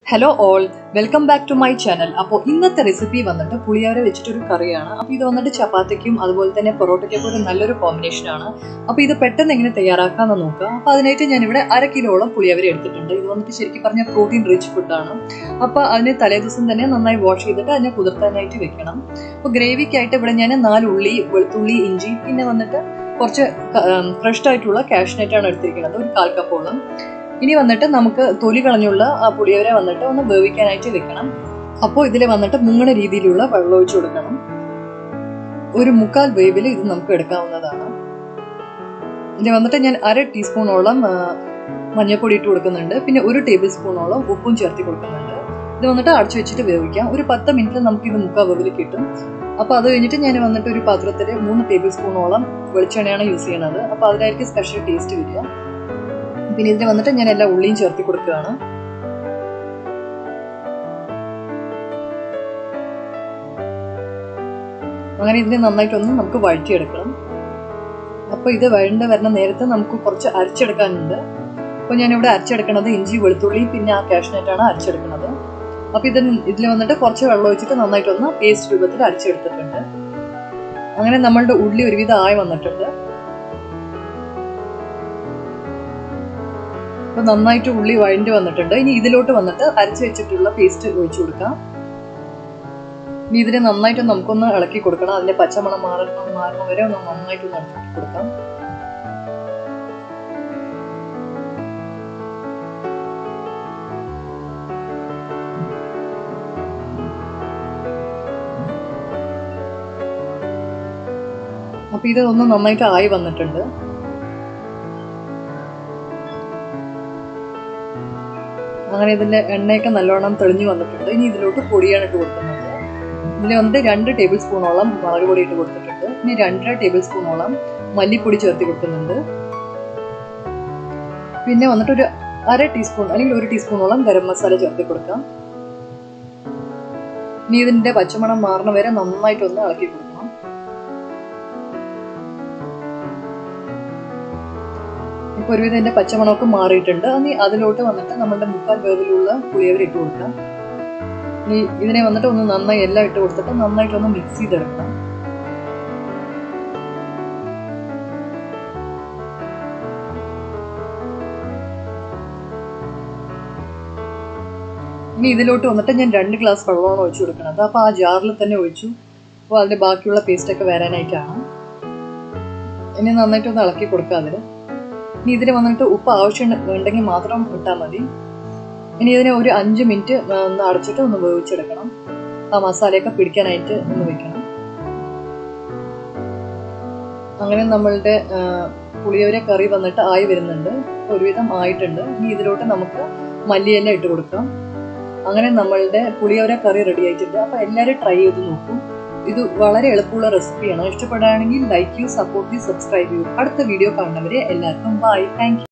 hello all welcome back to my channel അപ്പോൾ ഇന്നത്തെ recipe വന്നിട്ട് പുളിയോര വെച്ചിട്ടൊരു കറിയാണ് അപ്പോൾ ഇത് വന്നിട്ട് ചപ്പാത്തിക്കും അതുപോലെ തന്നെ പൊറോട്ടയ്ക്കൊക്കെ ഒരു നല്ലൊരു കോമ്പിനേഷൻ ആണ് അപ്പോൾ ഇത് പെട്ടെന്ന് എങ്ങനെ തയ്യാറാക്കാമെന്ന് നോക്കുക അപ്പോൾ അതിനായിട്ട് ഞാനിവിടെ അര കിലോളം പുളിയവര എടുത്തിട്ടുണ്ട് ഇത് വന്നിട്ട് ശരിക്കും പറഞ്ഞാൽ പ്രോട്ടീൻ റിച്ച് ഫുഡാണ് അപ്പോൾ അതിന് തലേദിവസം തന്നെ നന്നായി വാഷ് ചെയ്തിട്ട് അതിനെ കുതിർത്താനായിട്ട് വെക്കണം അപ്പോൾ ഗ്രേവിക്കായിട്ട് ഇവിടെ ഞാൻ നാല് ഉള്ളി വെളുത്തുള്ളി ഇഞ്ചി പിന്നെ വന്നിട്ട് കുറച്ച് ഫ്രഷ് ആയിട്ടുള്ള കാഷ്നറ്റ് ആണ് എടുത്തിരിക്കുന്നത് ഒരു കാൽ കപ്പോളം ഇനി വന്നിട്ട് നമുക്ക് തൊലി കളഞ്ഞുള്ള ആ പുളിയവരെ വന്നിട്ട് ഒന്ന് വേവിക്കാനായിട്ട് വെക്കണം അപ്പോൾ ഇതിൽ വന്നിട്ട് മുങ്ങണ രീതിയിലുള്ള വെള്ളം ഒഴിച്ചു കൊടുക്കണം ഒരു മുക്കാൽ വേവിൽ ഇത് നമുക്ക് എടുക്കാവുന്നതാണ് ഇതിൽ വന്നിട്ട് ഞാൻ അര ടീസ്പൂണോളം ആ, മഞ്ഞൾപ്പൊടി ഇട്ട് കൊടുക്കുന്നുണ്ട് പിന്നെ ഒരു ടേബിൾ സ്പൂണോളം ഉപ്പും ചേർത്ത് കൊടുക്കുന്നുണ്ട് ഇത് വന്നിട്ട് അടച്ചു വെച്ചിട്ട് വേവിക്കാം ഒരു പത്ത് മിനിറ്റ് നമുക്ക് ഇത് മുക്കാൽ വേവിൽ കിട്ടും അപ്പോൾ അത് കഴിഞ്ഞിട്ട് ഞാൻ വന്നിട്ട് ഒരു പാത്രത്തിൽ മൂന്ന് ടേബിൾ സ്പൂണോളം വെളിച്ചെണ്ണയാണ് യൂസ് ചെയ്യണത് അപ്പോൾ അതിനായിരിക്കും സ്പെഷ്യൽ ടേസ്റ്റ് വരിക പിന്നെ ഇതിന് വന്നിട്ട് ഞാൻ എല്ലാ ഉള്ളിയും ചേർത്തി കൊടുക്കുകയാണ് അങ്ങനെ ഇതിനെ നന്നായിട്ടൊന്ന് നമുക്ക് വഴറ്റിയെടുക്കണം അപ്പോൾ ഇത് വഴണ്ട വരുന്ന നേരത്തെ നമുക്ക് കുറച്ച് അരച്ചെടുക്കാനുണ്ട് അപ്പോൾ ഞാനിവിടെ അരച്ചെടുക്കണത് ഇഞ്ചി വെളുത്തുള്ളി പിന്നെ ആ കാഷ്നറ്റാണ് അരച്ചെടുക്കുന്നത് അപ്പോൾ ഇത് ഇതിൽ വന്നിട്ട് കുറച്ച് വെള്ളം ഒഴിച്ചിട്ട് നന്നായിട്ടൊന്ന് പേസ്റ്റ് രൂപത്തിൽ അരച്ചെടുത്തിട്ടുണ്ട് അങ്ങനെ നമ്മളുടെ ഉള്ളി ഒരുവിധം ആയി വന്നിട്ടുണ്ട് അപ്പൊ നന്നായിട്ട് ഉള്ളി വഴണ്ടി വന്നിട്ടുണ്ട് ഇനി ഇതിലോട്ട് വന്നിട്ട് അരച്ച് വെച്ചിട്ടുള്ള പേസ്റ്റ് ഒഴിച്ചു കൊടുക്കാം ഇനി ഇതിനെ നന്നായിട്ട് നമുക്കൊന്ന് ഇളക്കി കൊടുക്കണം അതിന്റെ പച്ചമണം മാറണം മാറണം വരെ ഒന്ന് നന്നായിട്ട് ഒന്ന് ഇളക്കി കൊടുക്കാം അപ്പൊ ഇത് ഒന്ന് നന്നായിട്ട് ആയി വന്നിട്ടുണ്ട് അങ്ങനെ ഇതിന്റെ എണ്ണയൊക്കെ നല്ലോണം തെളിഞ്ഞു വന്നിട്ടുണ്ട് ഇനി ഇതിലോട്ട് പൊടിയാണ് ഇട്ട് കൊടുക്കുന്നത് ഇതിൽ വന്നിട്ട് രണ്ട് ടേബിൾ സ്പൂണോളം മുളക് പൊടി ഇട്ട് കൊടുത്തിട്ടുണ്ട് ഇനി രണ്ടര ടേബിൾ സ്പൂണോളം മല്ലിപ്പൊടി ചേർത്ത് കൊടുക്കുന്നുണ്ട് പിന്നെ വന്നിട്ട് ഒരു അര ടീസ്പൂൺ അല്ലെങ്കിൽ ഒരു ടീസ്പൂണോളം ഗരം മസാല ചേർത്ത് കൊടുക്കാം ഇനി ഇതിന്റെ പച്ചമണം മാറണ വരെ നന്നായിട്ടൊന്ന് ഇളക്കി കൊടുക്കണം ഇപ്പൊ ഒരുവിധം ഇതിന്റെ പച്ചമണമൊക്കെ മാറിയിട്ടുണ്ട് ഇനി അതിലോട്ട് വന്നിട്ട് നമ്മുടെ മുക്കാൽ വേവിലുള്ള പുളിയവർ ഇട്ട് കൊടുക്കാം ഇനി ഇതിനെ വന്നിട്ട് ഒന്ന് നന്നായി എല്ലാം ഇട്ട് കൊടുത്തിട്ട് നന്നായിട്ട് ഒന്ന് മിക്സ് ചെയ്തെടുക്കണം ഇനി ഇതിലോട്ട് വന്നിട്ട് ഞാൻ രണ്ട് ഗ്ലാസ് വെള്ളമാണ് ഒഴിച്ചു കൊടുക്കുന്നത് അപ്പോൾ ആ ജാറിൽ തന്നെ ഒഴിച്ചു അപ്പോൾ അതിന്റെ ബാക്കിയുള്ള പേസ്റ്റ് ഒക്കെ വരാനായിട്ടാണ് ഇനി നന്നായിട്ട് ഒന്ന് ഇളക്കി കൊടുക്കുക അതിൽ ഇനി ഇതിന് വന്നിട്ട് ഉപ്പ് ആവശ്യം ഉണ്ടെങ്കിൽ മാത്രം ഇട്ടാൽ മതി ഇനി ഇതിനെ ഒരു അഞ്ച് മിനിറ്റ് ഒന്ന് അടച്ചിട്ട് ഒന്ന് വേവിച്ചെടുക്കണം ആ മസാലയൊക്കെ പിടിക്കാനായിട്ട് ഒന്ന് വെക്കണം അങ്ങനെ നമ്മളുടെ പുളിയോര കറി വന്നിട്ട് ആയി വരുന്നുണ്ട് ഒരുവിധം ആയിട്ടുണ്ട് ഇനി ഇതിലോട്ട് നമുക്ക് മല്ലിയെല്ലാം ഇട്ട് കൊടുക്കാം അങ്ങനെ നമ്മളുടെ പുളിയോര കറി റെഡി ആയിട്ടുണ്ട് അപ്പോൾ എല്ലാവരും ട്രൈ ചെയ്ത് നോക്കൂ ഇത് വളരെ എളുപ്പമുള്ള റെസിപ്പിയാണ് ഇഷ്ടപ്പെടുകയാണെങ്കിൽ like you support you subscribe ചെയ്യൂ അടുത്ത വീഡിയോ കാണുന്നവരെ എല്ലാവർക്കും ബൈ താങ്ക്